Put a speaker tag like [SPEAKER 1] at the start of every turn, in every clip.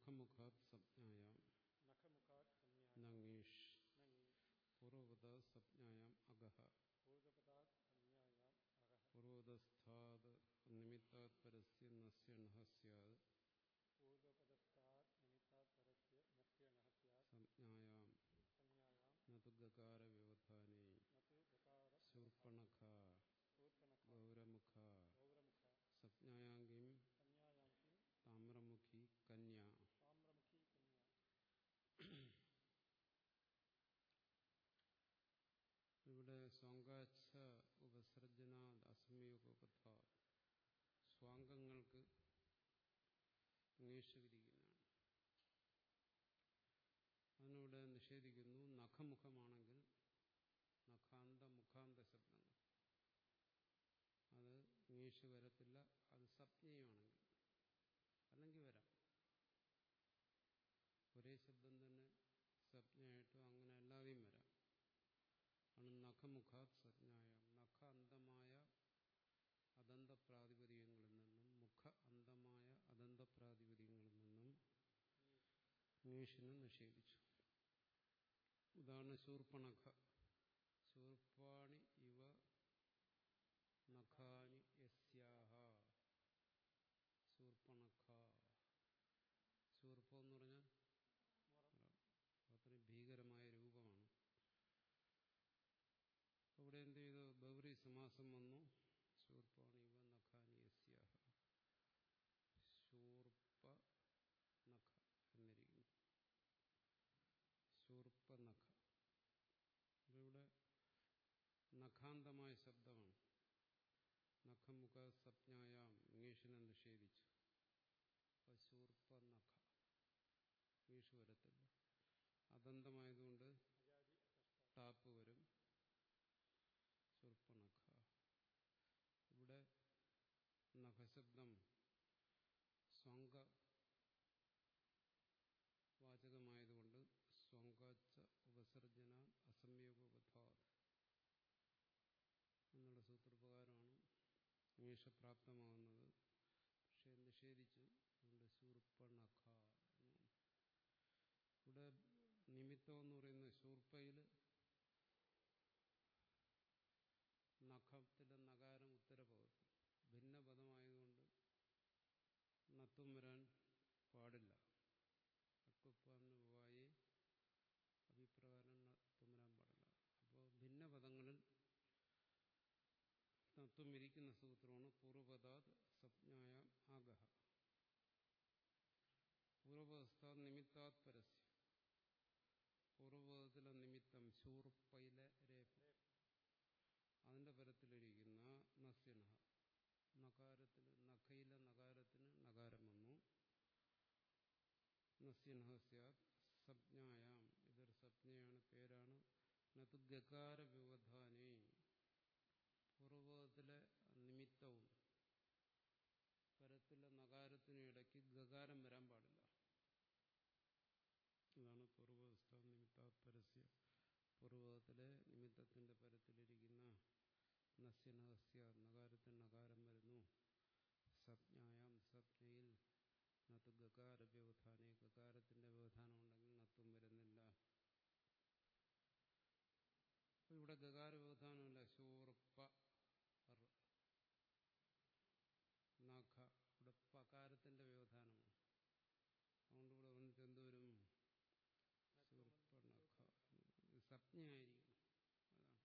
[SPEAKER 1] നഖമുഖാത് സംജ്ഞായാം
[SPEAKER 2] നഖമുഖാത് സംജ്ഞാ
[SPEAKER 1] നങ്ങീഷ്
[SPEAKER 2] നങ്ങി
[SPEAKER 1] പൂർവപദ സംജ്ഞായാം അഗഹ
[SPEAKER 2] പൂർവപദാത് സംജ്ഞായാം അഹഃ
[SPEAKER 1] പൂർവതസ്ഥാത് നിമിത്താത് പരസ്യ നസ്യ നഹ സ്യാത്
[SPEAKER 2] പൂർവപദസ്ഥാത് നിമിത്താത് പരസ്യ നസ്യ നഃ സ്യാത്
[SPEAKER 1] സംജ്ഞായാം
[SPEAKER 2] സംജ്ഞായാം
[SPEAKER 1] നതു ഗകാര വ്യവധാനേ
[SPEAKER 2] നതു ഗകാര
[SPEAKER 1] ശൂർപ്പണഖ
[SPEAKER 2] പൂർപ്പണഖ
[SPEAKER 1] ഗൗരമുഖ
[SPEAKER 2] ഗൗരമുഖ
[SPEAKER 1] സംജ്ഞായാങ്കിം
[SPEAKER 2] സംജ്ഞായാം കിം
[SPEAKER 1] താമ്രമുഖി കന്യ
[SPEAKER 2] താമ്രമുഖി കന്യ
[SPEAKER 1] ഇവിടെ സ്വാങ്കാച്ഛ ഉപസർജന അസമയോഗപഥ സ്വാംഗങ്ങൾക്ക് ഇംഗ്ലീഷ് വിരിക്കുന്നതാണ് അതിനൂടെ നിഷേധിക്കുന്നു നഖമുഖമാണെങ്കിൽ നഖാന്ത മുഖാന്ത ശബ്ദങ്ങൾ അത് ഇംഗ്ലീഷ് വരത്തില്ല അത് സപ്ഞയുമാണെങ്കിൽ അല്ലെങ്കിൽ വരാം ഒരേ ശബ്ദം തന്നെ സപ്ഞയായിട്ടും അങ്ങനെ അല്ലാതെയും വരാം ആണ് നഖമുഖാത് സജ്ഞായം നഖ അന്തമായ അദന്ത പ്രാതിപതികങ്ങളിൽ നിന്നും മുഖ അന്തമായ അദന്ത പ്രാതിപതികങ്ങളിൽ നിന്നും ഇംഗ്ലീഷിനെ നിഷേധിച്ചു ഉദാഹരണം ശൂർപ്പണഖ ശൂർപ്പാണി ഇവ നഖാനി യസ്യാഹ ശൂർപ്പണഖ ശൂർപ്പം എന്ന് പറഞ്ഞാൽ അത്രയും ഭീകരമായ രൂപമാണ് അവിടെ എന്ത് ചെയ്തു ബൗറി സമാസം വന്നു ശൂർപ്പാണി ഇവ നഖാനി യസ്യാഹ ശൂർപ്പ നഖ എന്നിരിക്കുന്നു ശൂർപ്പ നഖ ഇവിടെ നഖാന്തമായ ശബ്ദമാണ് നഖമുഖ സപ്ഞായാം ഇംഗ്ലീഷിനെ നിഷേധിച്ചു അപ്പൊ ശൂർപ്പ നഖ ഇംഗ്ലീഷ് വരത്തില്ല അതന്തമായതുകൊണ്ട്
[SPEAKER 2] അജാതി അസഷ്ട
[SPEAKER 1] ടാപ്പ് വരും ശൂർപ്പനഖ ഇവിടെ നഖശബ്ദം സ്വങ്ക വാചകമായതുകൊണ്ട് സ്വങ്കാച്ച ഉപസർജന അസംയോഗപഥാത് എന്നുള്ള സൂത്രപ്രകാരമാണ് ഇംഗ്ലീഷ് പക്ഷെ നിഷേധിച്ചു അതുകൊണ്ട് ശൂർപ്പണഖ എന്ന് ഇവിടെ നിമിത്തം എന്ന് പറയുന്നത് ശൂർപ്പയിൽ നഖത്തിലെ നകാരം ഉത്തരപദത്തിൽ ഭിന്നപദമായതുകൊണ്ട് നത്തും വരാൻ പാടില്ല അക്കുപ്പാനുവായി അഭിപ്രകാരം നത്തും വരാൻ പാടില്ല അപ്പോൾ ഭിന്നപദങ്ങളിൽ തത്വം ഇരിക്കുന്ന സൂത്രമാണ് പൂർവപദാത് സപ്ഞായ ആഗഹ പൂർവപദസ്ഥാത് നിമിത്താത് പരസ്യ പൂർവപദത്തിലെ നിമിത്തം ശൂർപ്പയിലെ രേഖ അതിന്റെ പരത്തിലിരിക്കുന്ന നസ്യനഹ നകാരത്തിന് നഖയിലെ നകാരത്തിന് നകാരം വന്നു നസ്യനഹ സ്യാത് സപ്ഞായാം ഇതൊരു സപ്ഞയാണ് പേരാണ് നതു ഗകാര വ്യവധാനേ പൂർവപദത്തിലെ നിമിത്തവും പരത്തിലെ നകാരത്തിനും ഇടയ്ക്ക് ഗകാരം വരാൻ പാടില്ല ഇതാണ് പൂർവസ്ഥ നിമിത്ത പരസ്യ പൂർവകത്തിലെ നിമിത്തത്തിന്റെ പരത്തിലിരിക്കുന്ന നസ്യനഹസ്യ നകാരത്തിന് നകാരം വരുന്നു സപ്ഞായാം സപ്ഞയിൽ നത്ത് ഗകാര വ്യവധാനെ ഗകാരത്തിന്റെ വ്യവധാനം ഉണ്ടെങ്കിൽ നത്തും വരുന്നില്ല ഇവിടെ ഗകാര വ്യവധാനമില്ല ശൂർപ്പ നഖ ഇവിടെ പകാരത്തിന്റെ വ്യവധാനമാണ് അതുകൊണ്ട് ഇവിടെ വന്നിട്ട് എന്തുവരും ശൂർപ്പണഖ സപ്ഞയായിരിക്കണം അതാണ്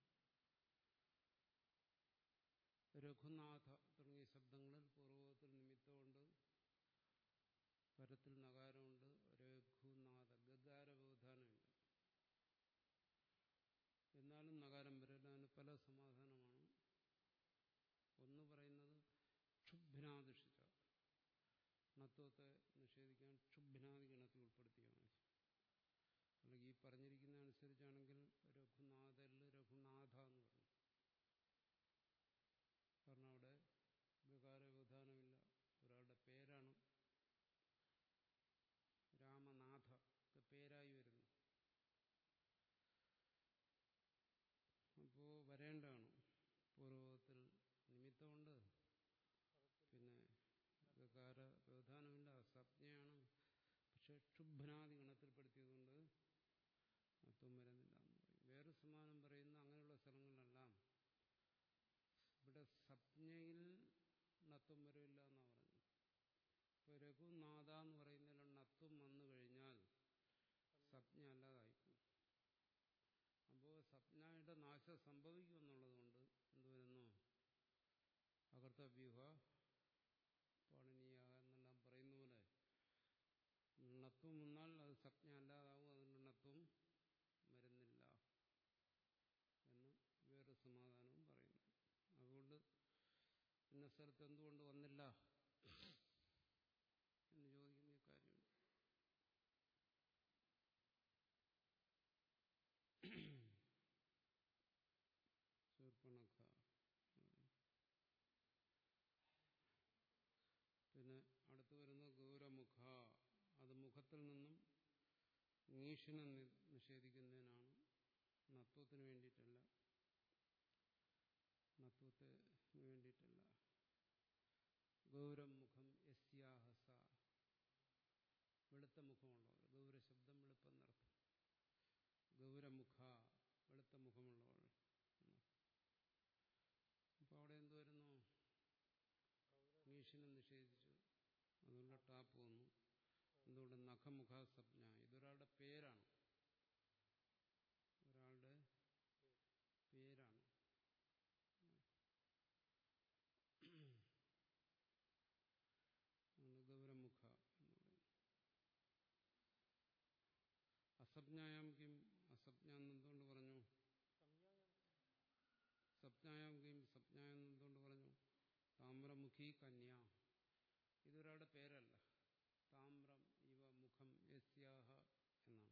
[SPEAKER 1] രഘുനാഥ തുടങ്ങിയ ശബ്ദങ്ങളിൽ പൂർവ്വത്തിൽ നിമിത്തമുണ്ട് പരത്തിൽ നകാരമുണ്ട് രഘുനാഥ ഗഗാര വ്യവധാനമില്ല എന്നാലും നകാരം വരില്ല അതിന് പല സമാധാനമാണ് ഒന്ന് പറയുന്നത് ക്ഷുഭ്നാദിഷിച്ച നത്വത്തെ നിഷേധിക്കാൻ ക്ഷുഭ്നാദി ഗണത്തിൽ ഉൾപ്പെടുത്തിയാണ് അല്ലെങ്കിൽ ഈ പറഞ്ഞിരിക്കുന്ന അനുസരിച്ചാണെങ്കിൽ രഘുനാഥല് രഘുനാഥ എന്ന് പറഞ്ഞു കാരണം അവിടെ ഗകാര വ്യവധാനമില്ല ഒരാളുടെ പേരാണ് രാമനാഥ ഒക്കെ പേരായി വരുന്നു അപ്പോ വരേണ്ടതാണ് പൂർവത്തിൽ നിമിത്തമുണ്ട് പിന്നെ ഗകാര വ്യവധാനമില്ല സപ്ഞയാണ് പക്ഷെ പക്ഷെ ക്ഷുഭ്നാദി ഗണത്തിൽപ്പെടുത്തിയതുകൊണ്ട് നത്വം വരുന്നില്ല എന്ന് പറയും വേറെ സമാനം പറയുന്ന അങ്ങനെയുള്ള സ്ഥലങ്ങളിലെല്ലാം ഇവിടെ സംജ്ഞയിൽ നത്വം വരില്ല എന്നാ പറഞ്ഞു ഇപ്പൊ രഘുനാഥ എന്ന് പറയുന്നതിൽ നത്വം വന്നു കഴിഞ്ഞാൽ സംജ്ഞ അല്ലാതായിപ്പോകും അപ്പോൾ സംജ്ഞയുടെ നാശം സംഭവിക്കുമെന്നുള്ളത് കൊണ്ട് എന്തുവരുന്നു അകർത്തവ്യൂഹ പാണിനീയ എന്നെല്ലാം പറയുന്ന പോലെ ണത്വം വന്നാൽ അത് സംജ്ഞ അല്ലാതാവും അതുകൊണ്ട് ണത്വം വരുന്നില്ല എന്ന് വേറെ സമാധാനവും പറയുന്നു അതുകൊണ്ട് ഇന്ന സ്ഥലത്ത് എന്തുകൊണ്ട് വന്നില്ല എന്ന് ചോദിക്കുന്ന ഈ കാര്യമുണ്ട് ശൂർപ്പണഖ പിന്നെ അടുത്ത് വരുന്ന ഗൗരമുഖ അത് മുഖത്തിൽ നിന്നും നീഷിനെ നിഷേധിക്കുന്നതിനാണ് നത്വത്തിന് വേണ്ടിയിട്ടല്ല നത്വത്തിന് വേണ്ടിയിട്ടല്ല ഗൗരമുഖം യസ്യാഹസ വെളുത്ത മുഖമുള്ളവർ ഗൗരശബ്ദം വെളുപ്പെന്നർത്ഥം ഗൗരമുഖ വെളുത്ത മുഖമുള്ളവൾ അപ്പൊ അവിടെ എന്ത് വരുന്നു നീഷിനെ നിഷേധിച്ചു അതുകൊണ്ട് ടാപ്പ് വന്നു എന്തുകൊണ്ട് നഖമുഖ സപ്ന ഇതൊരാളുടെ പേരാണ് ഒരാളുടെ പേരാണ് ഗൗരമുഖ എന്ന് പറയുന്നു അസപ്ഞായാം കിം അസപ്ഞ എന്തുകൊണ്ട് പറഞ്ഞു
[SPEAKER 2] സംജ്ഞായം
[SPEAKER 1] സപ്ഞായാം കിം സപ്ഞായം എന്തുകൊണ്ട് പറഞ്ഞു താമ്രമുഖി കന്യ ഇതൊരാളുടെ പേരല്ല താമ്രം ഇവ മുഖം യസ്യാഹ എന്നാണ്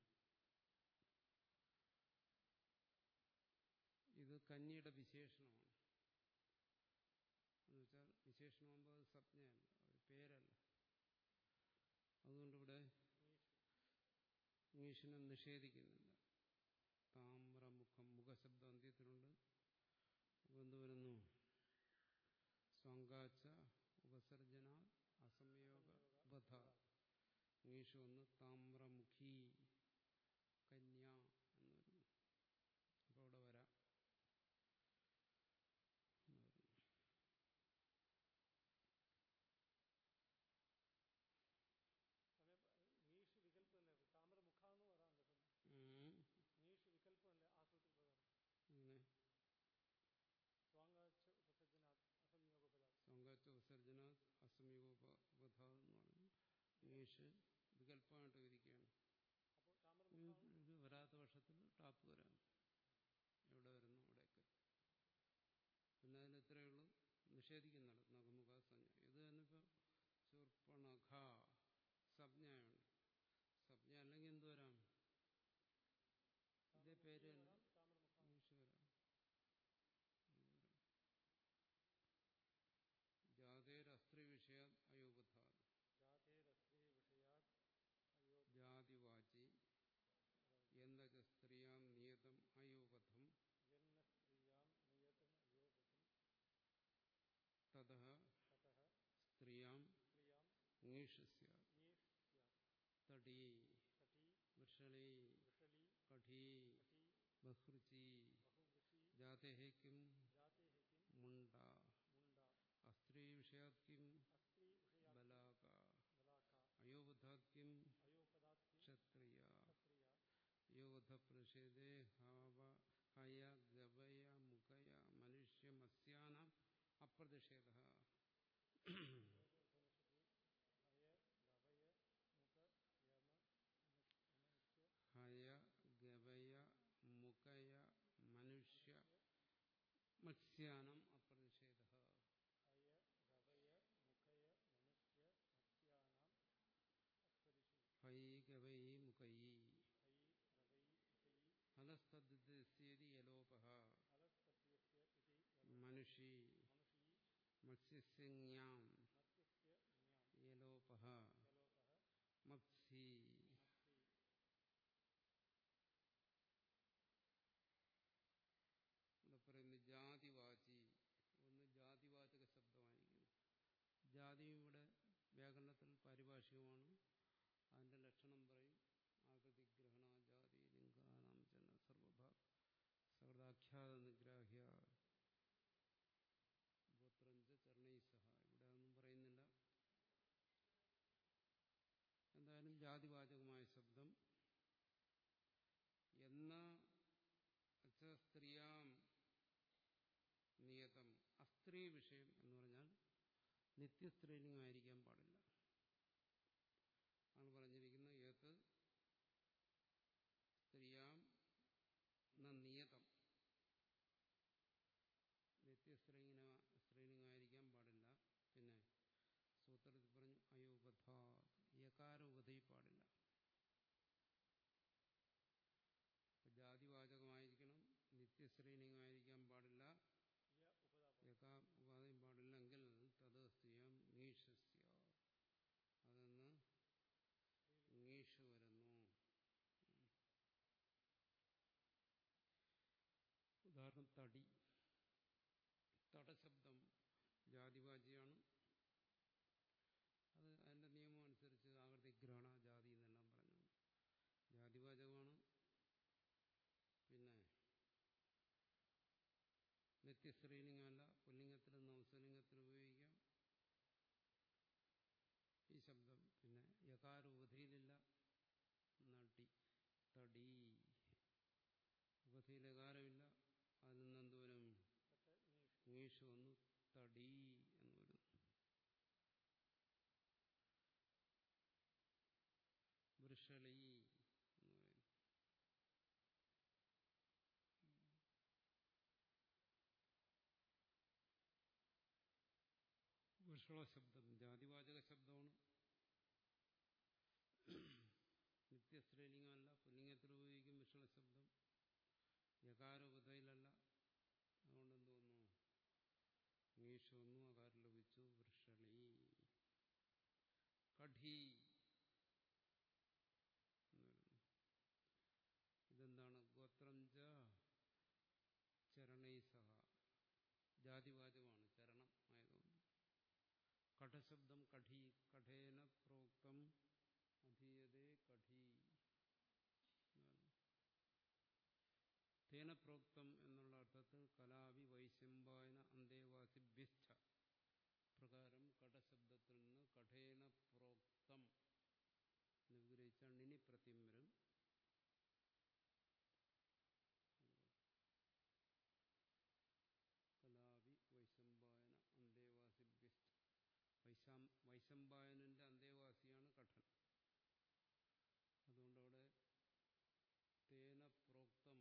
[SPEAKER 1] ഇത് കന്യയുടെ വിശേഷണമാണ് എന്നുവെച്ചാൽ വിശേഷണമാകുമ്പോൾ അത് സപ്ഞയല്ല ഒരു പേരല്ല അതുകൊണ്ടിവിടെ ഇംഗ്ലീഷിനെ നിഷേധിക്കുന്നില്ല താമ്രമുഖം മുഖശബ്ദം അന്ത്യത്തിലുണ്ട് അപ്പോൾ എന്ത് വരുന്നു സ്വങ്കാച്ച ഉപസർജന അസംയോഗ ബധ ഇംഗ്ലീഷ് വന്ന് താമ്രമുഖി കന്യ എന്ന് വരുന്നു അപ്പോൾ അവിടെ വരാം എന്ന് വരുന്നു.
[SPEAKER 2] സമയം നീഷ് വികല്പമല്ലേ താമര മുഖ എന്ന് പറയാറുണ്ട് സമയം
[SPEAKER 1] ഉം.
[SPEAKER 2] നീഷ് വികല്പമല്ലേ ആ സൂത്രത്തിൽ പ്രകാരം
[SPEAKER 1] ഇങ്ങനെ
[SPEAKER 2] സ്വാങ്കാച്ച ഉപസർജന അസംയോഗപദാർത്ഥം
[SPEAKER 1] സ്വങ്കാച്ച ഉപസർജന അസംയോഗോപധ എന്ന് പറഞ്ഞു ഇംഗ്ലീഷ് വികല്പമായിട്ട് വിധിക്കുകയാണ്
[SPEAKER 2] അപ്പോൾ താമര മുഖ
[SPEAKER 1] ഇത് വരാത്ത വർഷത്തിൽ ടാപ്പ് വരാം എവിടെ വരുന്നു അവിടെയൊക്കെ പിന്നെ അതിന് ഇത്രയേ ഉള്ളൂ നിഷേധിക്കുന്നുണ്ട് നഖമുഖ സംജ്ഞ ഇത് തന്നിപ്പോ ചൂർപ്പണഖ സംജ്ഞയുണ്ട് സംജ്ഞ അല്ലെങ്കിൽ എന്ത് വരാം ഇതേ പേര് തന്നെ
[SPEAKER 2] താമര മുഖ
[SPEAKER 1] ഇംഗ്ലീഷ് വരാം എന്ത് വരാം ജാതേരസ്ത്രീ വിഷയ അയോപധാത്
[SPEAKER 2] ജാതേരസ്ത്രീ വിഷയാത് അയോ
[SPEAKER 1] ജാതിവാചി എന്ന സ്ത്രീയാം നിയതം അയോപഥം
[SPEAKER 2] എന്ന സ്ത്രീയാം നിയതം അയോപതം
[SPEAKER 1] തത
[SPEAKER 2] തതഃ
[SPEAKER 1] സ്ത്രീയാം
[SPEAKER 2] സ്ത്രീയാം
[SPEAKER 1] ഇംഗ്ലീഷ് സ്യാത്
[SPEAKER 2] നീഷ് സ്യാത്
[SPEAKER 1] തടി
[SPEAKER 2] തടി
[SPEAKER 1] വൃഷളി
[SPEAKER 2] വൃഷളി
[SPEAKER 1] കഠി
[SPEAKER 2] കടി
[SPEAKER 1] ബഹൃചി
[SPEAKER 2] ബഹുവൃഷി
[SPEAKER 1] ജാതേഹ കിം
[SPEAKER 2] ജാതേഹ കിം
[SPEAKER 1] മുണ്ട
[SPEAKER 2] മുണ്ട
[SPEAKER 1] അസ്ത്രീ വിഷയാത് കിം
[SPEAKER 2] അസ്ത്രീ വിഷയാ
[SPEAKER 1] ബലാക
[SPEAKER 2] ബലാക
[SPEAKER 1] അയോബധാത് കിം
[SPEAKER 2] അയോപദാത് കിം
[SPEAKER 1] ക്ഷത്രിയ
[SPEAKER 2] ക്ഷത്രിയ
[SPEAKER 1] യോധ പ്രതിഷേധേ ഹാവ ഹയ ഗവയ മുഖയ മനുഷ്യമസ്യാനാം അപ്രതിഷേധ
[SPEAKER 2] ഹയ ഗവയ മുഖ യമ മനുഷ്യ
[SPEAKER 1] ഹയ ഗവയ മുഖയ മനുഷ്യ മത്സ്യാനം അപ്രതിഷേധ
[SPEAKER 2] ഹയ ഗവയ മുഖയ മനുഷ്യ മത്സ്യാനാം അസ്പരിഷി
[SPEAKER 1] ഹൈ ഗവൈ മുഖൈ
[SPEAKER 2] ഹൈ ഗവൈ മുഖൈ
[SPEAKER 1] ഹലസ്തദ്ദേശേതി യലോപ
[SPEAKER 2] അലസ്തദ്യസ്യ ഇതി
[SPEAKER 1] മനുഷി
[SPEAKER 2] മനുഷീ
[SPEAKER 1] മത്സ്യസ്യജ്ഞാം
[SPEAKER 2] മത്സ്യസ്യ ജ്ഞാം
[SPEAKER 1] യലോപ
[SPEAKER 2] കലോപഃ
[SPEAKER 1] മത്സി
[SPEAKER 2] മത്സി
[SPEAKER 1] ഇവിടെ പറയുന്നു ജാതിവാചി ഒന്ന് ജാതിവാചക ശബ്ദമായിരിക്കുന്നു ജാതിയും ഇവിടെ വ്യാകരണത്തിൽ പാരിഭാഷികമാണ് അതിന്റെ ലക്ഷണം വിഖ്യാത നിഗ്രാഹ്യ ഗോത്രഞ്ച ചരണൈസഹ ഇവിടെ അതൊന്നും പറയുന്നില്ല എന്തായാലും ജാതിവാചകമായ ശബ്ദം എന്ന സ്ത്രീയാം നിയതം അസ്ത്രീ വിഷയം എന്ന് പറഞ്ഞാൽ നിത്യസ്ത്രീലിംഗമായിരിക്കാൻ പാടില്ല ആണ് പറഞ്ഞിരിക്കുന്നത് ഏത് സ്ത്രീയാം നിയതം നിത്യസ്ത്രീലിംഗ സ്ത്രീലിംഗമായിരിക്കാൻ പാടില്ല പിന്നെ സൂത്രത്തിൽ പറഞ്ഞു അയോപഥ യകാര ഉപധി പാടില്ല ജാതിവാചകമായിരിക്കണം നിത്യശ്രീലിംഗമായിരിക്കാൻ പാടില്ല
[SPEAKER 2] യ ഉപതാപം
[SPEAKER 1] യകാ ഉപാധിയും പാടില്ലെങ്കിൽ തത് സ്ഥിയം നീഷസ്യ അതെന്ന് നീഷ് വരുന്നു ഉദാഹരണം തടി തടശബ്ദം ജാതിവാചിയാണ് അത് അതിന്റെ നിയമം അനുസരിച്ച് ആകൃതി ഗ്രഹണ ജാതി എന്നെല്ലാം പറഞ്ഞു ജാതിവാചകമാണ് പിന്നെ നിത്യസ്ത്രീലിംഗമല്ല പുല്ലിംഗത്തിൽ നവസ്വലിംഗത്തിൽ ഉപയോഗിക്കാം ഈ ശബ്ദം പിന്നെ യകാര ഉപധിയിലില്ല നടി തടി ഉപധിയിൽ യകാരമില്ല അതിൽ നിന്ന് എന്തോരം
[SPEAKER 2] മറ്റേ നീഷ്
[SPEAKER 1] നീഷ് വന്നു തടി എന്ന് വരുന്നു വൃഷളി എന്ന് പറയുന്നു വൃഷള ശബ്ദം ജാതിവാചക ശബ്ദമാണ് നിത്യസ്ത്രീലിംഗമല്ല പുല്ലിംഗത്തിൽ ഉപയോഗിക്കും വൃഷള ശബ്ദം യകാരോപതയിലല്ല അതുകൊണ്ട് എന്തോന്നു നീഷ് വന്നു അകാരം ലഭിച്ചു വൃഷളി കഠി എന്ന് വരുന്നു ഇതെന്താണ് ഗോത്രം ച ചരണൈസഹ ജാതിവാചകമാണ് ചരണം ആയതുകൊണ്ട് കഠശബ്ദം കഠി കഠേന പ്രോക്തം അധീയതേ കഠി എന്നാണ്. തേന പ്രോക്തം എന്നുള്ള അർത്ഥത്തിൽ കലാവി വൈശമ്പായന അന്തേവാസിഭ്യസ്ഥ പ്രകാരം കടശബ്ദത്തിൽ നിന്ന് കഠേന പ്രോക്തം എന്ന് വിഗ്രഹിച്ചാൽ നിനി പ്രത്യം വരും കലാവി വൈശമ്പായന അന്തേവാസിഭ്യസ്ഥ വൈശാം വൈശമ്പായനന്റെ അന്തേവാസിയാണ് കഠൻ അതുകൊണ്ട് അവിടെ തേന പ്രോക്തം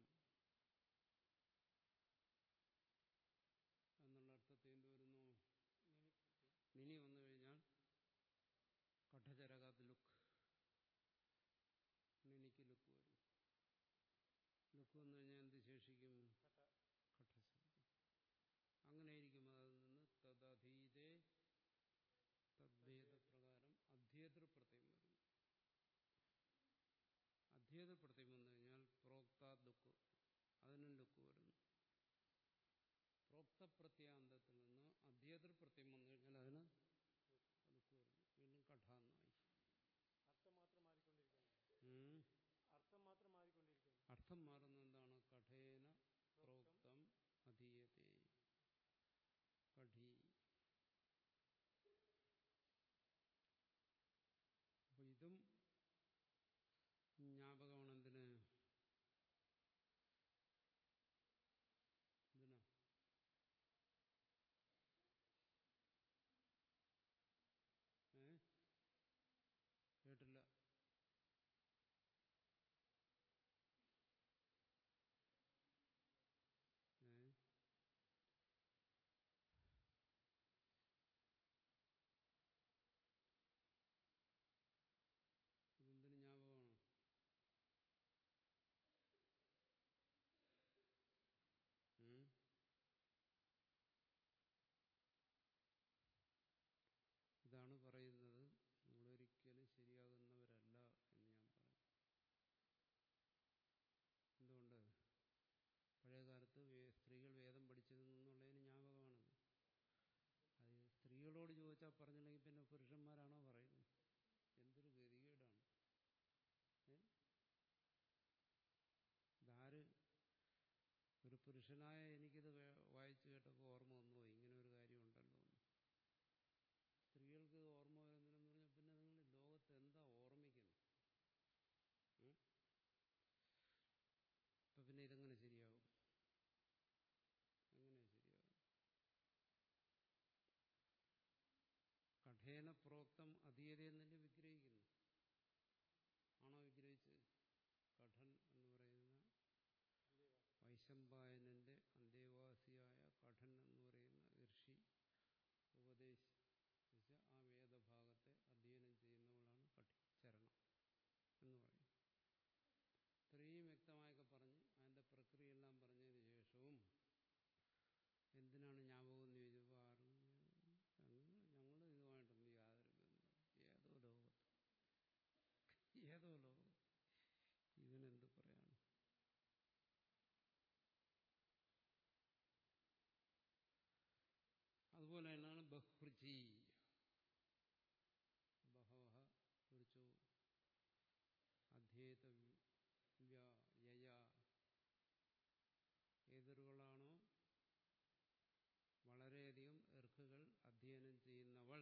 [SPEAKER 1] എന്നുള്ള അർത്ഥത്തെ എന്ത് വരുന്നു
[SPEAKER 2] നിനി പ്രത്യം
[SPEAKER 1] നിനി വന്നു കഴിഞ്ഞാൽ കഠചരകാത് ലുക്ക് നിനിക്ക് ലുക്ക് വരും ലുക്ക് വന്നു കഴിഞ്ഞാൽ എന്ത് ശേഷിക്കും
[SPEAKER 2] കഥ
[SPEAKER 1] കഠശബ്ദം അങ്ങനെയിരിക്കും അതിൽ നിന്ന് തദധീതേ തദ്ഭേദപ്രകാരം അധ്യേതൃ പ്രത്യം വരുന്നു അധ്യേതൃ പ്രത്യം വന്നു കഴിഞ്ഞാൽ പ്രോക്ത ലുക്ക് അതിനും ലുക്ക് വരുന്നു പ്രോക്ത പ്രത്യാന്തത്തിൽ നിന്ന് അധ്യേതൃ പ്രത്യം വന്നു കഴിഞ്ഞാൽ അതിന് ലുക്ക് വരുന്നു വീണ്ടും കഠാന്നായി
[SPEAKER 2] അർത്ഥം മാത്രം മാറിക്കൊണ്ടിരിക്കുന്നു
[SPEAKER 1] ഉം.
[SPEAKER 2] അർത്ഥം മാത്രം മാറിക്കൊണ്ടിരിക്കുന്നു
[SPEAKER 1] അർത്ഥം മാറുന്ന എന്താണ് കഠേന പ്രോക്തം അധീയത്തെ കഠി അപ്പൊ ഇതും ജ്ഞാപകമാണ് എന്തിന് എന്തിനാ ഏ കേട്ടില്ല ഏ ഇതെന്തിന് ജ്ഞാപകമാണ് ഉം? ഇതാണ് പറയുന്നത് നിങ്ങളൊരിക്കലും ശരിയാകുന്നവരല്ല എന്ന് ഞാൻ പറയും എന്തുകൊണ്ട് പഴയകാലത്ത് വേ- സ്ത്രീകൾ വേദം പഠിച്ചിരുന്നുള്ളതിന് ജ്ഞാപകമാണത് അത് സ്ത്രീകളോട് ചോദിച്ചാൽ പറഞ്ഞില്ലെങ്കിൽ പിന്നെ പുരുഷന്മാരാണോ പറയുന്നത് എന്തൊരു ഗതികേടാണ് ഏ ഇതാര് ഒരു പുരുഷൻ പുരുഷനായ എനിക്കിത് വേ- വായിച്ചു കേട്ടപ്പോൾ ഓർമ്മ വന്നു ഇങ്ങനെ ഒരു കാര്യമുണ്ടല്ലോ എന്ന്. സ്ത്രീകൾക്ക് ഇത് ഓർമ്മ വരുന്നില്ലെന്ന് പറഞ്ഞാൽ പിന്നെ നിങ്ങൾ ലോകത്ത് എന്താ ഓർമ്മിക്കുന്നത് ഉം? അപ്പൊ പിന്നെ ഇതെങ്ങനെ ശരിയാവും എങ്ങനെ ശരിയാവും കഠേന പ്രോക്തം അധീയതയെന്നല്ലേ വിഗ്രഹിക്കുന്നു ആണോ വിഗ്രഹിച്ചത് കഠൻ എന്ന് പറയുന്ന വൈശമ്പായനന്റെ അന്തേവാസിയായ കഠൻ എന്ന് പറയുന്ന ഋഷി ഉപദേശിച്ച ആ വേദഭാഗത്തെ അധ്യയനം ചെയ്യുന്നവളാണ് കഠി ചരണം എന്ന് പറയും ഇത്രയും വ്യക്തമായൊക്കെ പറഞ്ഞ് അതിന്റെ പ്രക്രിയയെല്ലാം പറഞ്ഞതിന് ശേഷവും എന്തിനാണ് ജ്ഞാപകം എന്ന് ചോദിച്ചപ്പോൾ ആരും ഞങ്ങൾ ഞങ്ങൾ ഇതുമായിട്ടൊന്നും യാതൊരു ബന്ധം ഏതോ ലോകത്ത് ഏതോ ലോകത്ത് ഇതിനെന്ത് പറയാണ് അതുപോലെ തന്നെയാണ് ബഹ്രുചി ബഹവ കുറിച്ചു അധ്യേതവ്യ യയ ഏതൊരുകളാണോ വളരെയധികം എർക്കുകൾ അധ്യയനം ചെയ്യുന്നവൾ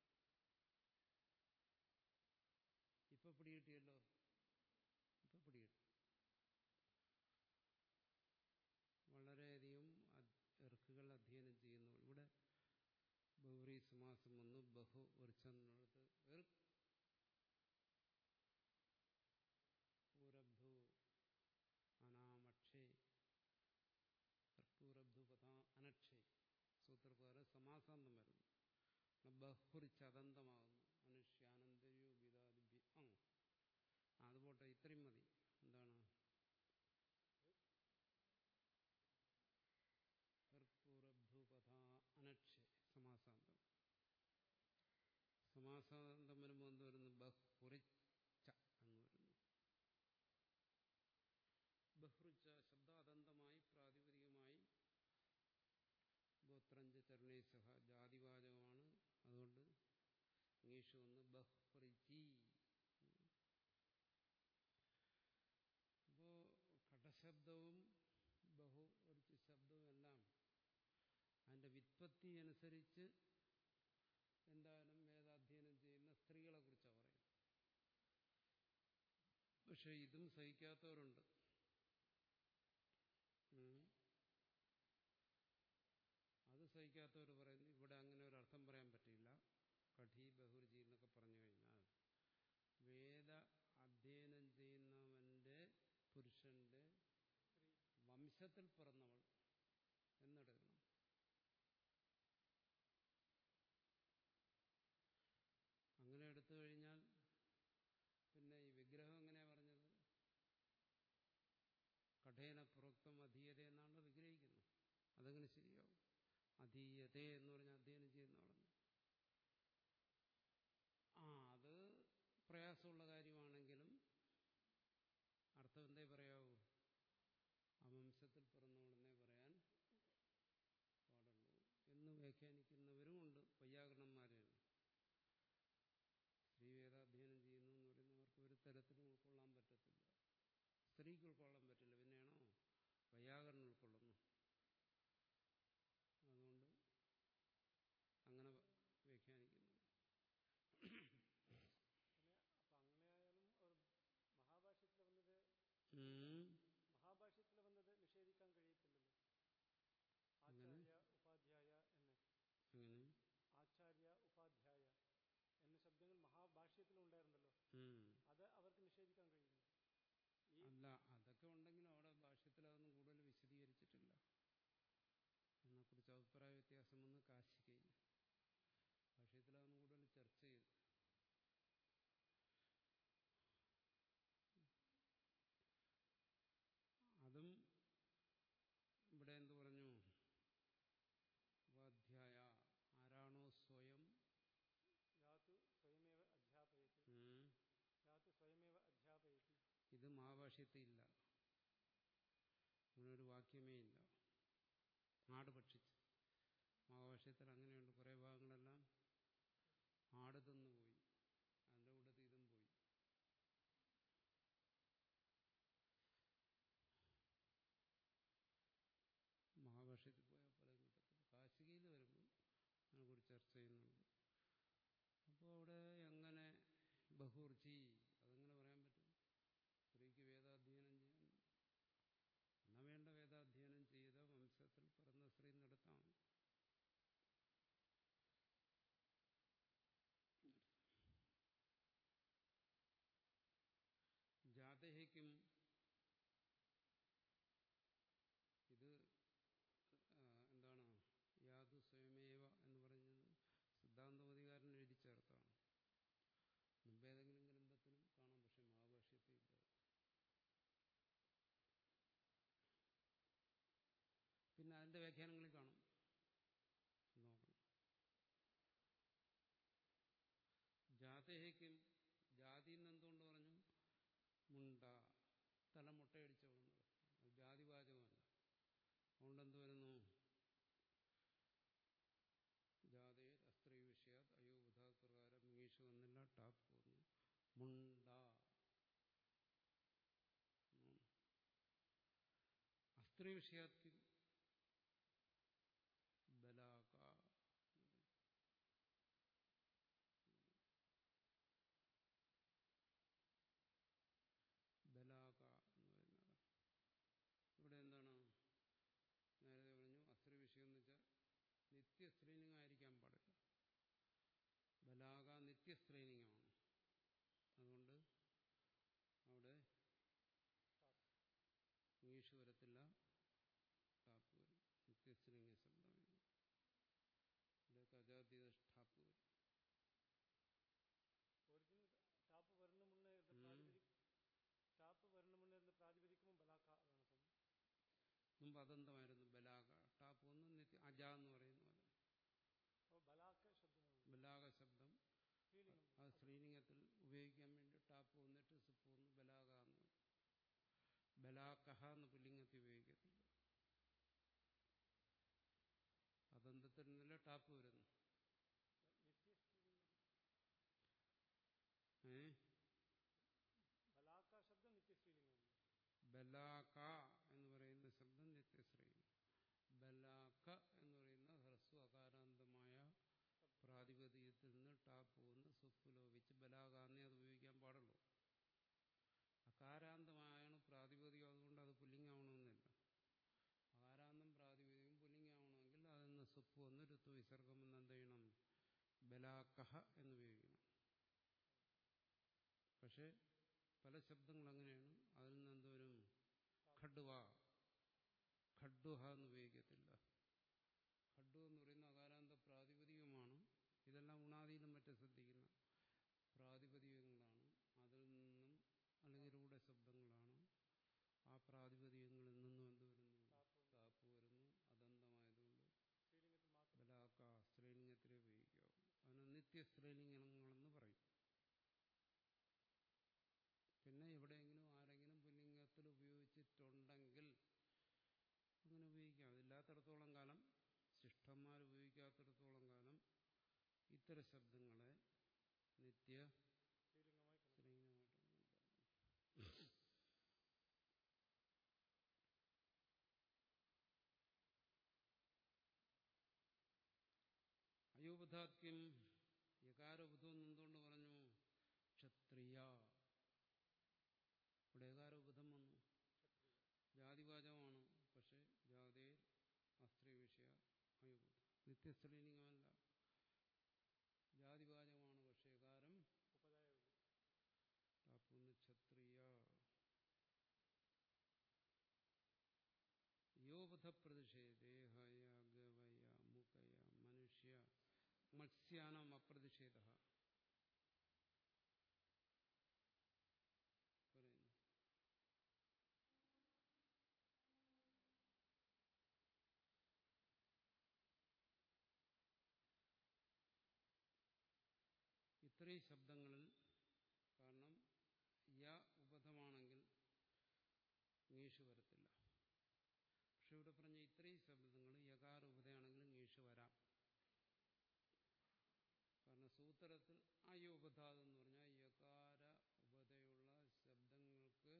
[SPEAKER 1] ഇപ്പൊ പിടികിട്ടിയല്ലോ ഇപ്പൊ പിടികിട്ടി വളരെയധികം എർക്കുകൾ അധ്യയനം ചെയ്യുന്നവൾ ഇവിടെ ബഹുറി സമാസം വന്നു ബഹു വൃച്ചെന്നുള്ളത് എർക്ക് പൂരബ്ധു അനാമക്ഷേ കർപ്പൂരബ്ധു പഥാ അനക്ഷേ സൂത്രപ്രകാരം സമാസാന്തം വരുന്നു ബഹുറിച്ച് അതന്തമാകുന്നു മനുഷ്യാനന്തരയോ ഗീതാദിഭ്യ ആ അതുപോട്ടെ ഇത്രയും മതി എന്താണ് കർപ്പൂരബ്ധു പഥാ അനക്ഷേ സമാസാന്തം സമാസാന്തം വരുമ്പോൾ എന്ത് വരുന്നു ബഹുറിച്ച എന്ന് വരുന്നു ബഹ്റുച്ച ശബ്ദാതന്തമായി പ്രാതിപതികമായി ഗോത്രഞ്ച ചരണേശഹ ജാതിവാചകമാണ് അതുകൊണ്ട് ഇംഗ്ലീഷ് വന്ന് ബഹ്റിച്ചി അപ്പോ ഘടശബ്ദവും ബഹു ഒരു ശബ്ദവും എല്ലാം അതിന്റെ വിത്പത്തി അനുസരിച്ച് എന്തായാലും വേദാധ്യയനം ചെയ്യുന്ന സ്ത്രീകളെ കുറിച്ചാണ് പറയുന്നത് പക്ഷെ ഇതും സഹിക്കാത്തവരുണ്ട് ഉം. അത് സഹിക്കാത്തവർ പറയുന്നു ഇവിടെ അങ്ങനെ ഒരു അർത്ഥം പറയാൻ പറ്റില്ല കഠി ബഹുർജി എന്നൊക്കെ പറഞ്ഞു കഴിഞ്ഞാൽ വേദ അധ്യയനം ചെയ്യുന്നവന്റെ പുരുഷന്റെ വംശത്തിൽ പിറന്നവൾ എന്നെടുക്കണം അങ്ങനെ എടുത്തു കഴിഞ്ഞാൽ പിന്നെ ഈ വിഗ്രഹം എങ്ങനെയാ പറഞ്ഞത് കഠേന പ്രോക്തം അധീയത എന്നാണ് വിഗ്രഹിക്കുന്നത് അതെങ്ങനെ ശരിയാവും അധീയത എന്ന് പറഞ്ഞാൽ അധ്യയനം ചെയ്യുന്നവളെന്ന് ആ അത് പ്രയാസമുള്ള കാര്യമാണെങ്കിലും അർത്ഥം എന്തേ പറയാവൂ ആ വംശത്തിൽ പിറന്നവളെന്നേ പറയാൻ പാടുള്ളൂ എന്ന് വ്യാഖ്യാനിക്കുന്നവരുമുണ്ട് വൈയാകരണന്മാരെയാണ് സ്ത്രീ വേദാധ്യയനം ചെയ്യുന്നു എന്ന് പറയുന്നവർക്ക് ഒരു തരത്തിലും ഉൾക്കൊള്ളാൻ പറ്റത്തില്ല സ്ത്രീക്ക് ഉൾക്കൊള്ളാൻ പറ്റില്ല പിന്നെയാണോ വൈയാകരണം ഉൾക്കൊള്ളുന്നു അതുകൊണ്ട് അങ്ങനെ വ്യാഖ്യാനിക്കുന്നു
[SPEAKER 2] പിന്നെ അപ്പൊ അങ്ങനെയായാലും അവർ മഹാഭാഷ്യത്തിൽ വന്നത്
[SPEAKER 1] ഉം.
[SPEAKER 2] മഹാഭാഷ്യത്തിൽ വന്നത് നിഷേധിക്കാൻ കഴിയത്തില്ലല്ലോ ആചാര്യ ഉപാധ്യായ എന്ന്
[SPEAKER 1] അങ്ങനെ
[SPEAKER 2] ആചാര്യ ഉപാധ്യായ എന്ന ശബ്ദങ്ങൾ മഹാഭാഷ്യത്തിലും ഉണ്ടായിരുന്നല്ലോ
[SPEAKER 1] ഉം.
[SPEAKER 2] അത് അവർക്ക് നിഷേധിക്കാൻ കഴിയുന്നു ഈ
[SPEAKER 1] അല്ല അതൊക്കെ ഉണ്ടെങ്കിലും അവിടെ ഭാഷ്യത്തിൽ അതൊന്നും കൂടുതൽ വിശദീകരിച്ചിട്ടില്ല അതിനെക്കുറിച്ച് അഭിപ്രായ വ്യത്യാസം വന്ന് കാശിക്കയില്ല ഭാഷ്യത്തിൽ അതൊന്നും കൂടുതൽ ചർച്ച ചെയ്തു അതും ഇവിടെ എന്തു പറഞ്ഞു ഉപാധ്യായ ആരാണോ സ്വയം
[SPEAKER 2] യാതു സ്വയമേവ അധ്യാപയത്തി
[SPEAKER 1] ഉം,
[SPEAKER 2] യാതു സ്വയമേവ അധ്യാപയത്തി
[SPEAKER 1] ഇത് മഹാഭാഷ്യത്തിൽ ഇല്ല അങ്ങനെ ഒരു വാക്യമേ ഇല്ല ആട് ഭക്ഷിച്ച് മഹാഭാഷ്യത്തിൽ അങ്ങനെയുണ്ട് കുറേ ഭാഗങ്ങളെല്ലാം ആട് തിന്നു പോയി അതിൻ്റെ കൂട്ടത്തിൽ ഇതും പോയി ബഭൂർച്ചി അതെങ്ങനെ പറയാൻ പറ്റും സ്ത്രീക്ക് വേദാധ്യയനം ചെയ്യാൻ എന്നാ വേണ്ട വേദാധ്യയനം ചെയ്ത വംശത്തിൽ പിറന്ന സ്ത്രീ നടത്താം ജാതഹയ്ക്കും ഇത് ആ, എന്താണ് യാതു സ്വയമേവ എന്ന് പറഞ്ഞത് സിദ്ധാന്തമധികാരൻ എഴുതി ചേർത്താണ് മുമ്പ് ഏതെങ്കിലും ഗ്രന്ഥത്തിനും കാണാം പക്ഷെ മഹാഭാഷ്യത്തിൽ ഇല്ല പിന്നെ അതിന്റെ വ്യാഖ്യാനങ്ങളിൽ കാണും നോക്കണം ജാതഹയ്ക്കും ജാതി എന്ന് എന്തുകൊണ്ട് പറഞ്ഞു മുണ്ട തല മുട്ടയടിച്ചവളെന്ന് അത് ജാതിവാചകമല്ല അതുകൊണ്ട് എന്ത് വരുന്നു ജാതയെ അസ്ത്രീ വിഷയാത് അയോബുധ പ്രകാരം ഇംഗ്ലീഷ് വന്നില്ല ടാപ്പ് വന്നു മുണ്ട ഉം. അസ്ത്രീ വിഷയാത്തിൽ ബലാക ബലാക എന്ന് പറയുന്നത് ഇവിടെ എന്താണ് നേരത്തെ പറഞ്ഞു അസ്ത്രീ വിഷയം എന്ന് വെച്ചാൽ നിത്യസ്ത്രീലിംഗമായിരിക്കാൻ പാടില്ല ബലാക നിത്യസ്ത്രീലിംഗമാണ് അതുകൊണ്ട് അവിടെ ഇംഗ്ലീഷ് വരത്തില്ല ടാപ്പ് വരും നിത്യസ്ത്രീലിംഗ ശബ്ദം വരും ഇവിടെ അജാതീത ടാപ്പ് വരും
[SPEAKER 2] ഒറിജിനൽ ടാപ്പ് വരുന്ന മുന്നേ ഇത് പ്രാതിപതിക ടാപ്പ് വരുന്ന മുന്നേ ഇത് പ്രാതിപതിക്കുമ്പോൾ ബലാക്ക ആണ് സ്വാമി
[SPEAKER 1] മുമ്പ് അതന്തമായിരുന്നു ബലാക ടാപ്പ് ഒന്ന് നിത്യ അജ എന്ന് പറയുന്ന പോലെ
[SPEAKER 2] അപ്പോൾ ബലാക്ക ശബ്ദമാണ്
[SPEAKER 1] ബലാക ശബ്ദം
[SPEAKER 2] സ്ത്രീലിംഗം
[SPEAKER 1] അത് സ്ത്രീലിംഗത്തിൽ ഉപയോഗിക്കാൻ വേണ്ടി ടാപ്പ് വന്നിട്ട് സിപ്പ് വന്ന് ബലാക എന്ന് പറയും. ബലാക്കഹ എന്ന് പുല്ലിംഗത്തിൽ ഉപയോഗിക്കത്തില്ല അതന്തത്തിൽ നിന്നല്ലേ ടാപ്പ് വരുന്നു
[SPEAKER 2] നിത്യ സ്ത്രീലിംഗം
[SPEAKER 1] ഏ
[SPEAKER 2] ബലാക്ക ശബ്ദം നിത്യ സ്ത്രീലിംഗമാണ്
[SPEAKER 1] ബലാക എന്ന് പറയുന്ന ശബ്ദം നിത്യശ്രീലിംഗം ബലാക്ക എന്ന് പറയുന്ന ഹ്രസ്വ അകാരാന്തമായ പ്രാതിപതികത്തിൽ നിന്ന് ടാപ്പ് വന്ന് സുപ്പ് ലോപിച്ച് ബലാകാന്നേ അത് ഉപയോഗിക്കാൻ പാടുള്ളൂ അകാരാന്തമായാണ് പ്രാതിപതികം അതുകൊണ്ട് അത് പുല്ലിംഗാവണമെന്നില്ല അകാരാന്തം പ്രാതിപതികം പുല്ലിംഗാവണമെങ്കിൽ അതിൽ നിന്ന് സുപ്പ് വന്ന് ഋതു വിസർഗം എന്ന് എന്ത് ചെയ്യണം ബലാക്കഹ എന്ന് ഉപയോഗിക്കണം പക്ഷെ പല ശബ്ദങ്ങൾ അങ്ങനെയാണ് അതിൽ നിന്ന് എന്തോരും ഖഡ്വ ഖഡ്വഹ എന്ന് ഉപയോഗിക്കത്തില്ല ഖഡ്വ എന്ന് പറയുന്ന അകാരാന്ത പ്രാതിപതികമാണ് ഇതെല്ലാം ഉണാദിയിലും മറ്റും ശ്രദ്ധിക്കുന്ന പ്രാതിപതികങ്ങളാണ് അതിൽ നിന്നും അല്ലെങ്കിൽ രൂഢ ശബ്ദങ്ങളാണ് ആ പ്രാതിപതികങ്ങളിൽ നിന്നും എന്ത് വരുന്നു താപ്പ് വരുന്നു അതന്തമായതുകൊണ്ട്
[SPEAKER 2] സ്ത്രീലിംഗത്തിൽ മാത്രം
[SPEAKER 1] ബലാക്ക സ്ത്രീലിംഗത്തിലേ ഉപയോഗിക്കാവൂ അതിന് നിത്യ സ്ത്രീലിംഗങ്ങളെന്ന് പറയും പിന്നെ എവിടെയെങ്കിലും ആരെങ്കിലും പുല്ലിംഗത്തിൽ ഉപയോഗിച്ചിട്ടുണ്ടെങ്കിൽ അങ്ങനെ ഉപയോഗിക്കാം അതില്ലാത്തിടത്തോളം കാലം ശിഷ്ടന്മാർ ഉപയോഗിക്കാത്തിടത്തോളം കാലം ഇത്തരം ശബ്ദങ്ങളെ നിത്യ
[SPEAKER 2] സ്ത്രീലിംഗമായി കണക്കാക്കും.
[SPEAKER 1] സ്ത്രീലിംഗമായിട്ടാണ് കണക്കാക്കുന്നത് അയോബുധാത്യം യകാരോബുധം എന്തുകൊണ്ട് പറഞ്ഞു ക്ഷത്രിയ ഇവിടെ ഏകാരോബുധം വന്നു
[SPEAKER 2] ക്ഷത്രിയ
[SPEAKER 1] ജാതിവാചകമാണ് പക്ഷെ ജാതേ അസ്ത്രീ വിഷയ അയോബുധം നിത്യസ്ത്രീലിംഗമല്ല ജാതിവാചകമാണ് പക്ഷെ ഏകാരം
[SPEAKER 2] ഉപദായവില്ല
[SPEAKER 1] താപ്പൊന്ന് ക്ഷത്രിയ യോബുധ പ്രതിഷേധേ ഹയ ഗവയ മുഖയ മനുഷ്യ മത്സ്യാനം അപ്രതിഷേധ പറയുന്നു ഇത്രയും ശബ്ദങ്ങളിൽ കാരണം യ ഉപധമാണെങ്കിൽ ഇംഗ്ലീഷ് വരത്തില്ല പക്ഷെ ഇവിടെ പറഞ്ഞ ഇത്രയും ശബ്ദങ്ങൾ യകാര ഉപതയാണെങ്കിലും ഇംഗ്ലീഷ് വരാം കാരണം സൂത്രത്തിൽ അയോപധാത് എന്ന് പറഞ്ഞാൽ യകാര ഉപതയുള്ള ശബ്ദങ്ങൾക്ക്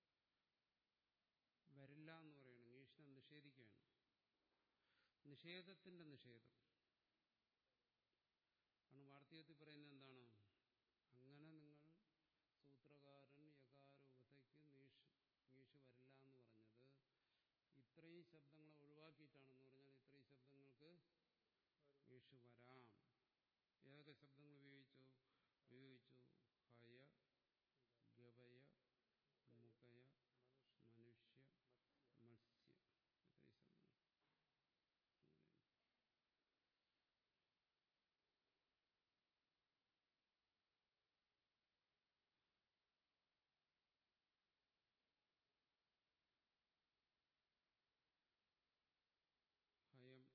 [SPEAKER 1] വരില്ല എന്ന് പറയണം ഇംഗ്ലീഷിനെ നിഷേധിക്കുകയാണ് നിഷേധത്തിന്റെ നിഷേധം കാരണം വാർത്തകത്തിൽ പറയുന്നത് എന്താണ് അങ്ങനെ നിങ്ങൾ യേശു വരാം ഏതൊക്കെ ശബ്ദങ്ങൾ ഉപയോഗിച്ചു ഉപയോഗിച്ചു ഹയ ഗവയ മുഖയ മനുഷ്യ മത്സ്യ ഇത്രയും ശബ്ദങ്ങൾ അങ്ങനെയാണ്. ഹയം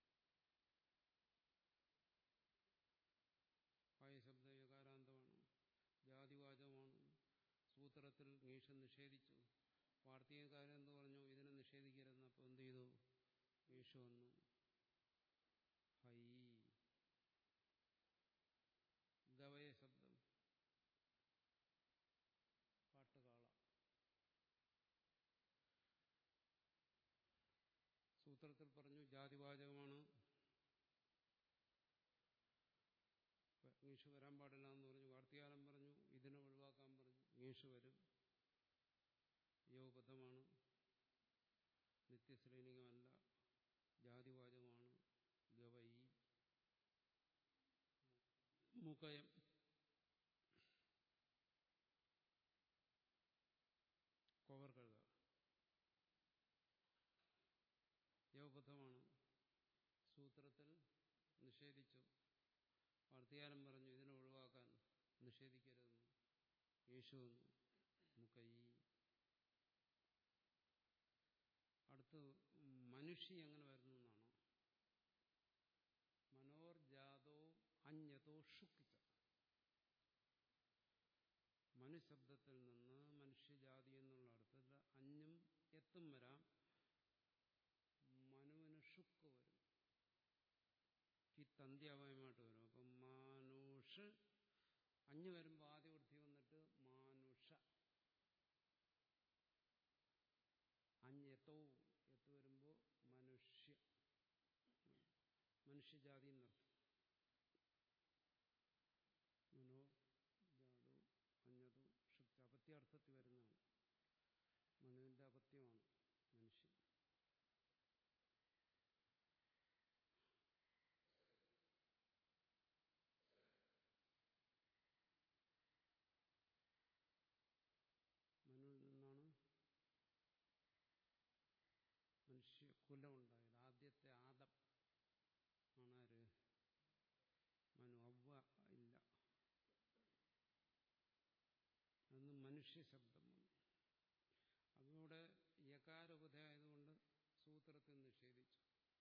[SPEAKER 1] ഹയ ശബ്ദ യകാരാന്തമാണ് ജാതിവാചകമാണ് സൂത്രത്തിൽ നീഷം നിഷേധിച്ചു വാർത്തകക്കാരൻ എന്ന് പറഞ്ഞു ഇതിനെ നിഷേധിക്കരുതെന്ന് അപ്പോൾ എന്ത് ചെയ്തു ഈശു വന്നു ഹൈ ഗവയ ശബ്ദം പാട്ടുകാള സൂത്രത്തിൽ പറഞ്ഞു ജാതിവാചകമാണ് ഇംഗ്ലീഷ് വരാൻ പാടില്ല എന്ന് പറഞ്ഞു വാർത്തകാലം പറഞ്ഞു ഇതിനെ ഒഴിവാക്കാൻ പറഞ്ഞു ഇംഗ്ലീഷ് വരും യോപഥമാണ് നിത്യശ്രേണികമല്ല ജാതിവാചകമാണ് ഗവൈ മുഖയം കോവർ കഴുക യോപഥമാണ് സൂത്രത്തിൽ നിഷേധിച്ചു വാർത്തകാലം പറഞ്ഞു ഇതിനെ ഒഴിവാക്കാൻ നിഷേധിക്കരുതെന്ന് യേശു വന്നു മുക്കൈ അടുത്ത് മനുഷ്യ എങ്ങനെ വരുന്നു എന്നാണ് മനോർജാതോ അഞ്ഞതോ ഷുക്കിച്ച മനുശബ്ദത്തിൽ നിന്ന് മനുഷ്യജാതി എന്നുള്ള അർത്ഥത്തിൽ അഞ്ഞും എത്തും വരാം മനുവിന് ഷുക്ക് വരും കിത്തന്ത്യാവയമായിട്ട് വരും അപ്പം മാനുഷ് അഞ്ഞു വരുമ്പോൾ ആദ്യ വൃത്തി വന്നിട്ട് മാനുഷ അഞ്ഞെത്തോ എത്തു വരുമ്പോൾ മനുഷ്യ മനുഷ്യജാതി എന്നർത്ഥം മനോ ജാതോ അഞ്ഞതോ ഷുക്തി അപത്യാർത്ഥത്തിൽ വരുന്നതാണ് മനുവിന്റെ അപത്യമാണ് മനുഷ്യൻ മനുവിൽ നിന്നാണ് മനുഷ്യകുലം ഉണ്ടായത് ആദ്യത്തെ ആദം ആണ് ആര് മനു അവ്വ ഇല്ല അന്ന് മനുഷ്യ ശബ്ദം വന്നു അതിലൂടെ യകാരോപതയായതുകൊണ്ട് സൂത്രത്തിൽ നിഷേധിച്ചു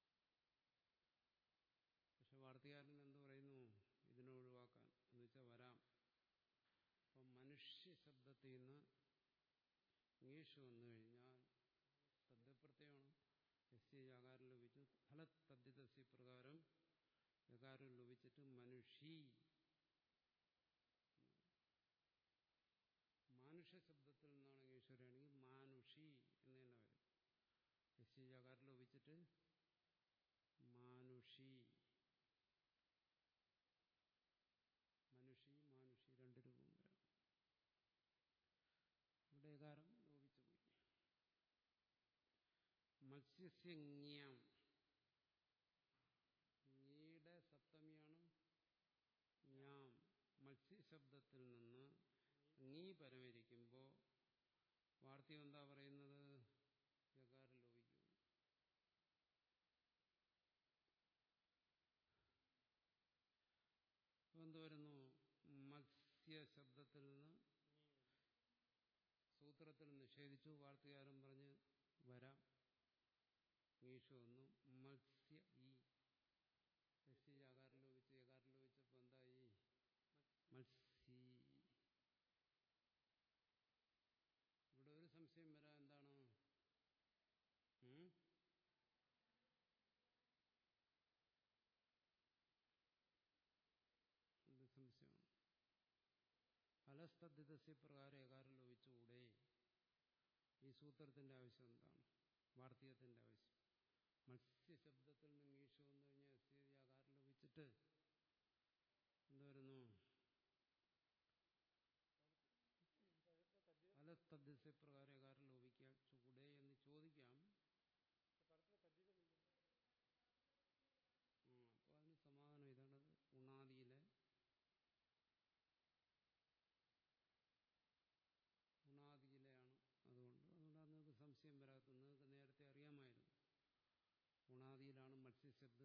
[SPEAKER 1] പക്ഷെ വാർത്തകാരൻ എന്ത് പറയുന്നു ഇതിനെ ഒഴിവാക്കാൻ എന്ന് വെച്ചാൽ വരാം അപ്പം മനുഷ്യ ശബ്ദത്തിൽ നിന്ന് ഇംഗ്ലീഷ് വന്നു കഴിഞ്ഞാൽ തദ്പ്രത്യമാണ് എസ് സി യകാരം ലഭിച്ചു ഫല തദ്ധിതസി പ്രകാരം യകാരം ലഭിച്ചിട്ട് മനുഷി മാനുഷ ശബ്ദത്തിൽ നിന്നാണ് ഈശ്വരാണെങ്കിൽ മാനുഷി എന്ന് തന്നെ വരും എസ് സി യകാരം ലഭിച്ചിട്ട് മാനുഷി മനുഷി മാനുഷി രണ്ട് രൂപം വരാം ഇവിടെ ഏകാരം ലോപിച്ചു പോയി മത്സ്യസ്യജ്ഞാം ഞീയുടെ സപ്തമിയാണ് ഞാം മത്സ്യശബ്ദത്തിൽ നിന്ന് നീ പരമരിക്കുമ്പോൾ വാർത്തകം എന്താ പറയുന്നത് യകാരം ലോപിക്കും എന്ത് വരുന്നു മത്സ്യശബ്ദത്തിൽ നിന്ന് സൂത്രത്തിൽ നിഷേധിച്ചു വാർത്തകാരം പറഞ്ഞ് വരാം ഇംഗ്ലീഷ് വന്നു മത്സ്യ ഈ എസ് യാകാരം ലോപിച്ച് യകാരം ലോപിച്ചപ്പോ എന്തായി മത്സ്യ ഇവിടെ ഒരു സംശയം വരാം എന്താണ് ഉം? എന്ത് സംശയമാണ് ഫലസ്തദ്ധിതസ്യ പ്രകാരം ഏകാരം ലോപിച്ചുകൂടെ ഈ സൂത്രത്തിന്റെ ആവശ്യം എന്താണ് വാർത്തകത്തിന്റെ ആവശ്യം മത്സ്യശബ്ദത്തിൽ നിന്ന് ഈശോ വന്നു കഴിഞ്ഞാൽ എസ് ആകാരം ലോപിച്ചിട്ട് എന്തുവരുന്നു ഫലസ്തദ്ധിതസ്യ പ്രകാരം ഏകാരം ലോപിക്കാൻ ചൂടെ എന്ന് ചോദിക്കാം
[SPEAKER 2] പരത്തിലെ തദ്ധിതമില്ല
[SPEAKER 1] അപ്പോൾ അതിന് സമാ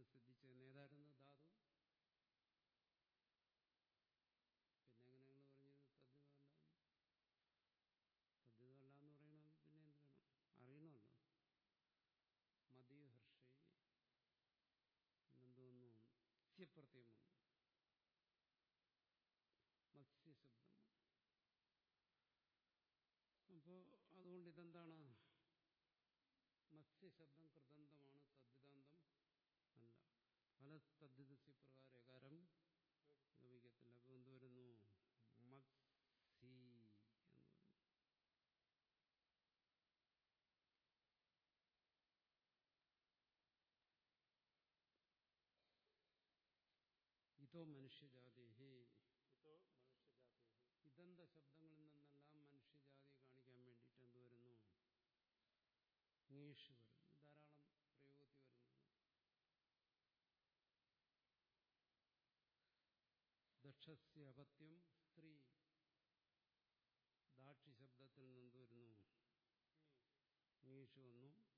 [SPEAKER 1] സിദ്ധിച്ചത് ഏതായിരുന്നു ധാതു പിന്നെ എങ്ങനെ നിങ്ങൾ പറഞ്ഞത് തദ്ധിതമല്ല തദ്ധിതമല്ല എന്ന് പറയണമെങ്കിൽ പിന്നെ എന്ത് വേണം അറിയണമല്ലോ മതി ഹർഷി പിന്നെന്തോന്നു മത്സ്യപ്രത്യം വന്നു മത്സ്യശബ്ദം വന്നു അപ്പോ അതുകൊണ്ട് ഇതെന്താണ് മത്സ്യശബ്ദം കൃതന്തമാണ് തദ്ധിതാന്തം അല്ല പല തദ്ധിതസ്യ പ്രകാരകാരം ലഭിക്കത്തില്ല അപ്പൊ എന്ത് വരുന്നു മത്സി എന്ന് വരുന്നു ഇതോ മനുഷ്യജാതി
[SPEAKER 2] ഇതോ മനുഷ്യജാതി
[SPEAKER 1] ഇതന്ത ശബ്ദങ്ങളിൽ നിന്നെല്ലാം മനുഷ്യജാതി കാണിക്കാൻ വേണ്ടിയിട്ട് എന്ത് വരുന്നു നീഷ് വരുന്നു ധാരാളം പ്രയോഗത്തിൽ വരുന്നു ദക്ഷസ്യ അപത്യം സ്ത്രീ ദാക്ഷി ശബ്ദത്തിൽ നിന്ന് വരുന്നു നീഷ് വന്നു